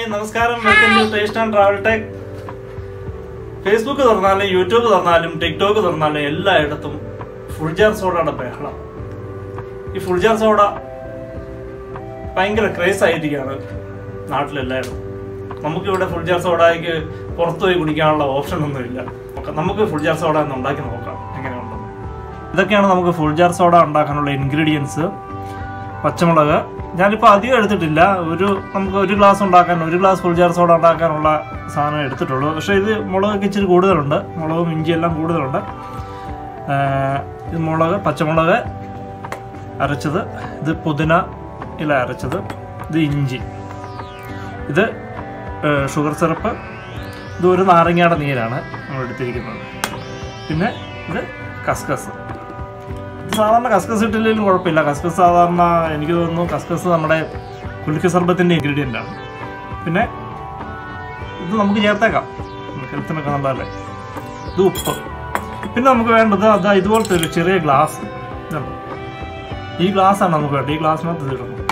നമസ്കാരം welcome to taste and travel tech Facebook തുറന്നാലും YouTube തുറന്നാലും ടിക്ടോക്ക് തുറന്നാലും എല്ലായിടത്തും ഫുൾ ജാർ സോഡയുടെ ബഹളം ഈ ഫുൾ ജാർ സോഡ ഭയങ്കര ക്രേസ് ആയിരിക്കുകയാണ് നാട്ടിലെല്ലായിടും നമുക്കിവിടെ ഫുൾ ജാർ സോഡയ്ക്ക് പുറത്തു പോയി കുടിക്കാനുള്ള ഓപ്ഷൻ ഒന്നുമില്ല ഒക്കെ നമുക്ക് ഫുൾ ജാർ സോഡ ഒന്ന് ഉണ്ടാക്കി നോക്കാം എങ്ങനെയുണ്ടെന്ന് ഇതൊക്കെയാണ് നമുക്ക് ഫുൾ ജാർ സോഡ ഉണ്ടാക്കാനുള്ള ഇൻഗ്രീഡിയൻസ് പച്ചമുളക് ഞാനിപ്പോൾ അധികം എടുത്തിട്ടില്ല ഒരു നമുക്ക് ഒരു ഗ്ലാസ് ഉണ്ടാക്കാൻ ഒരു ഗ്ലാസ് ഫുൾ ജാർ സോഡ ഉണ്ടാക്കാനുള്ള സാധനം എടുത്തിട്ടുള്ളൂ പക്ഷേ ഇത് മുളകൊക്കെ ഇച്ചിരി കൂടുതലുണ്ട് മുളകും ഇഞ്ചി എല്ലാം കൂടുതലുണ്ട് ആ, ഇത് മുളക് പച്ചമുളക് അരച്ചത് ഇത് പുതിന ഇല അരച്ചത് ഇത് ഇഞ്ചി ഇത് ഷുഗർ സിറപ്പ് ഇത് ഒരു നാരങ്ങയുടെ നീരാണ് നമ്മൾ എടുത്തിരിക്കുന്നത് പിന്നെ ഇത് കസ്കസ് ഇത് സാധാരണ കസ്കസ് ഇട്ടില്ലെങ്കിലും കുഴപ്പമില്ല കസ്കസ് സാധാരണ എനിക്ക് തോന്നുന്നു കസ്കസ് നമ്മുടെ കുലുക്കി സർബത്തിൻ്റെ ഇൻഗ്രീഡിയൻ്റ് ആണ് പിന്നെ ഇത് നമുക്ക് ചേർത്തേക്കാം ഹെൽത്തിനൊക്കെ നല്ലതല്ലേ ഇത് ഉപ്പ് പിന്നെ നമുക്ക് വേണ്ടത് അതാ ഇതുപോലത്തെ ഒരു ചെറിയ ഗ്ലാസ് ഇതുണ്ട് ഈ ഗ്ലാസ് ആണ് നമുക്ക് വേണ്ടത് ഈ ഗ്ലാസ്സിനകത്ത് ഇത് ഇടണം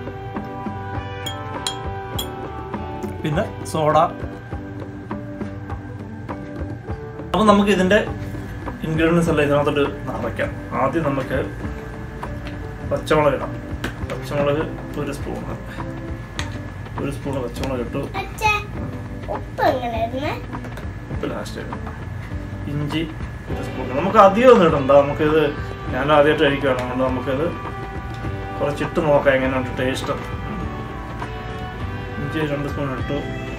പിന്നെ സോഡ അപ്പം നമുക്ക് ഇതിൻ്റെ ഇൻഗ്രീഡിയൻസ് എല്ലാം ഇതിനകത്തോട്ട് നിറയ്ക്കാം ആദ്യം നമുക്ക് പച്ചമുളക് ഇടാം പച്ചമുളക് ഒരു സ്പൂണ് ഒരു സ്പൂണ് പച്ചമുളക് ഇട്ടു അച്ഛാ, ഉപ്പ് എങ്ങനെയായിരുന്നേ? ഉപ്പ് ലാസ്റ്റ് ഇടും ഇഞ്ചി ഒരു സ്പൂൺ നമുക്ക് അധികം ഒന്നും ഇടണ്ട നമുക്കിത് ഞാൻ ആദ്യമായിട്ട് കഴിക്കുകയാണ് അതുകൊണ്ട് നമുക്കിത് കുറച്ചിട്ട് നോക്കാം എങ്ങനെയുണ്ട് ടേസ്റ്റ് ഇഞ്ചി രണ്ട് സ്പൂൺ ഇട്ടു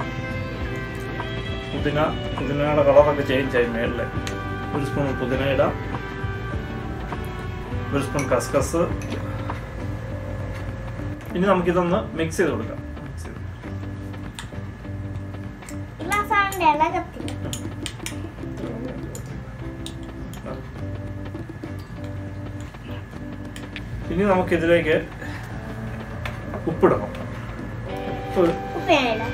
പുതിന പുതിനയുടെ കളറൊക്കെ ചേഞ്ച് ആയി മേളിൽ ഒരു സ്പൂൺ പുതിന ഇടാം ഒരു സ്പൂൺ കസ്കസ് ഇനി നമുക്കിതൊന്ന് മിക്സ് ചെയ്ത് കൊടുക്കാം മിക്സ് ചെയ്ത് ഇല്ല, സാറിന്റെ ഇളകത്തില്ല. ഇനി നമുക്കിതിലേക്ക് ഉപ്പിടണം ഉപ്പ് ഉപ്പ് ഞാനിടാം.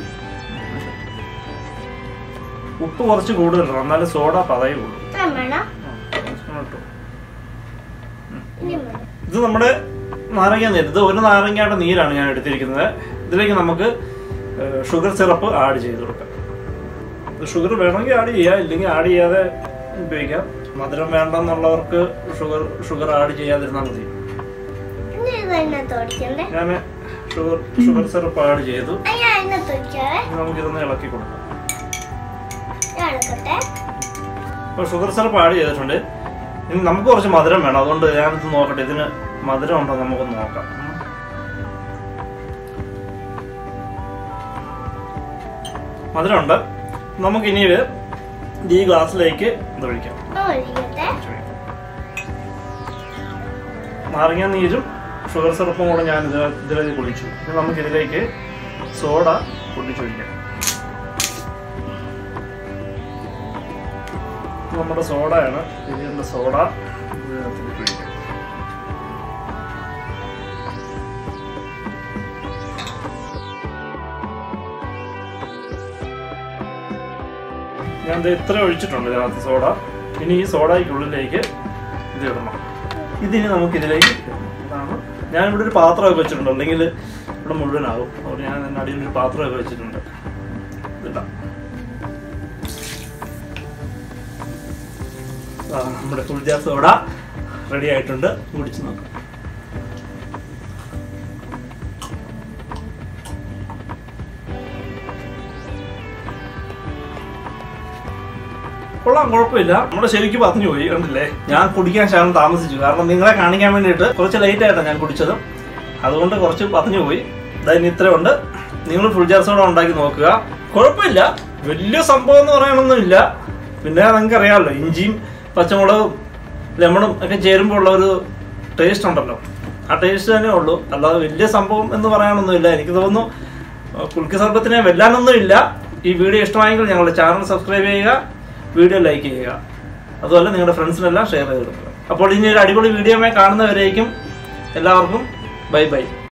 ഉപ്പ് കുറച്ച് കൂടുതലിടണം എന്നാലും സോഡ പതയുള്ളൂ ഇത്രയും വേണോ? ഇട്ടു ഇനിയും വേണോ? ഇത് നമ്മുടെ നാരങ്ങ നീര് ഇത് ഒരു നാരങ്ങയുടെ നീരാണ് ഞാൻ എടുത്തിരിക്കുന്നത് ഇതിലേക്ക് നമുക്ക് ഷുഗർ സിറപ്പ് ആഡ് ചെയ്ത് കൊടുക്കാം ഷുഗർ വേണമെങ്കിൽ ആഡ് ചെയ്യാം ഇല്ലെങ്കിൽ ആഡ് ചെയ്യാതെ ഉപയോഗിക്കാം മധുരം വേണ്ടെന്നുള്ളവർക്ക് ഷുഗർ ഷുഗർ ആഡ് ചെയ്യാതിരുന്നാൽ മതി ഇനി ഇത് അതിനകത്ത് ഒഴിക്കണ്ടേ? ഞാൻ ഷുഗർ ഷുഗർ സിറപ്പ് ആഡ് ചെയ്തു ആ, ഞാൻ അതിനകത്ത് ഒഴിക്കാവേ. ഇനി നമുക്കിതൊന്ന് ഇളക്കി കൊടുക്കാം ഞാൻ എടുക്കട്ടെ. ഇപ്പോൾ ഷുഗർ സിറപ്പ് ആഡ് ചെയ്തിട്ടുണ്ട് ഇനി നമുക്ക് കുറച്ച് മധുരം വേണം അതുകൊണ്ട് ഞാനിത് നോക്കട്ടെ ഇതിന് മധുരം ഉണ്ടോ നമുക്കൊന്ന് നോക്കാം ഉം. മധുരമുണ്ട് നമുക്കിനി ഇത് ഈ ഗ്ലാസ്സിലേക്ക് ഇത് ഒഴിക്കാം ആ, ഒഴിക്കട്ടെ. നാരങ്ങ നീരും ഷുഗർ സിറപ്പും കൂടെ ഞാൻ ഇത് ഇതിലേക്ക് കുളിച്ചു ഇനി നമുക്ക് ഇതിലേക്ക് സോഡ പൊട്ടിച്ചൊഴിക്കാം ഇത് നമ്മുടെ സോഡയാണ് ഇതിൻ്റെ സോഡ ഇതിനകത്തേക്ക് ഒഴിക്കാം ഞാൻ ദേ ഇത്ര ഒഴിച്ചിട്ടുണ്ട് ഇതിനകത്ത് സോഡ ഇനി ഈ സോഡയ്ക്കുള്ളിലേക്ക് ഇത് ഇടണം ഇതിനി നമുക്ക് ഇതിലേക്ക് ഇടണം. ഇതാണ് ഞാൻ ഇവിടെ ഒരു പാത്രമൊക്കെ വെച്ചിട്ടുണ്ട് അല്ലെങ്കിൽ ഇവിടെ മുഴുവനാകും അതുകൊണ്ട് ഞാൻ എൻ്റെ അടിയിൽ ഒരു പാത്രമൊക്കെ വെച്ചിട്ടുണ്ട് ഇതിടാം ആ, നമ്മുടെ ഫുൾജാർ സോഡ റെഡി ആയിട്ടുണ്ട് കുടിച്ച് നോക്കാം കൊള്ളാം കുഴപ്പമില്ല നമ്മുടെ ശരിക്കും പറഞ്ഞു പോയി കണ്ടില്ലേ ഞാൻ കുടിക്കാൻ ശകലം താമസിച്ചു കാരണം നിങ്ങളെ കാണിക്കാൻ വേണ്ടിയിട്ട് കുറച്ച് ലേറ്റ് ആയിട്ടാണ് ഞാൻ കുടിച്ചത് അതുകൊണ്ട് കുറച്ച് പറഞ്ഞു പോയി ഇതതിന് ഇത്രയുണ്ട് നിങ്ങൾ ഫുൾ ജാർ സോഡ ഉണ്ടാക്കി നോക്കുക കുഴപ്പമില്ല വലിയ സംഭവം എന്ന് പറയാനൊന്നുമില്ല പിന്നെ നിങ്ങൾക്ക് അറിയാമല്ലോ ഇഞ്ചിയും പച്ചമുളകും ലെമണും ഒക്കെ ചേരുമ്പോൾ ഉള്ള ഒരു ടേസ്റ്റ് ഉണ്ടല്ലോ ആ ടേസ്റ്റ് തന്നെ ഉള്ളൂ അല്ലാതെ വലിയ സംഭവം എന്ന് പറയാനൊന്നുമില്ല എനിക്ക് തോന്നുന്നു അഹ് കുൽക്കി സർബത്തിനെ വെല്ലാനൊന്നും ഇല്ല ഈ വീഡിയോ ഇഷ്ടമായെങ്കിൽ ഞങ്ങളുടെ ചാനൽ സബ്സ്ക്രൈബ് ചെയ്യുക വീഡിയോ ലൈക്ക് ചെയ്യുക അതുപോലെ നിങ്ങളുടെ ഫ്രണ്ട്സിനെല്ലാം ഷെയർ ചെയ്ത് കൊടുക്കുക അപ്പോൾ ഇനി ഒരു അടിപൊളി വീഡിയോമായി കാണുന്നവരേക്കും എല്ലാവർക്കും ബൈ ബൈ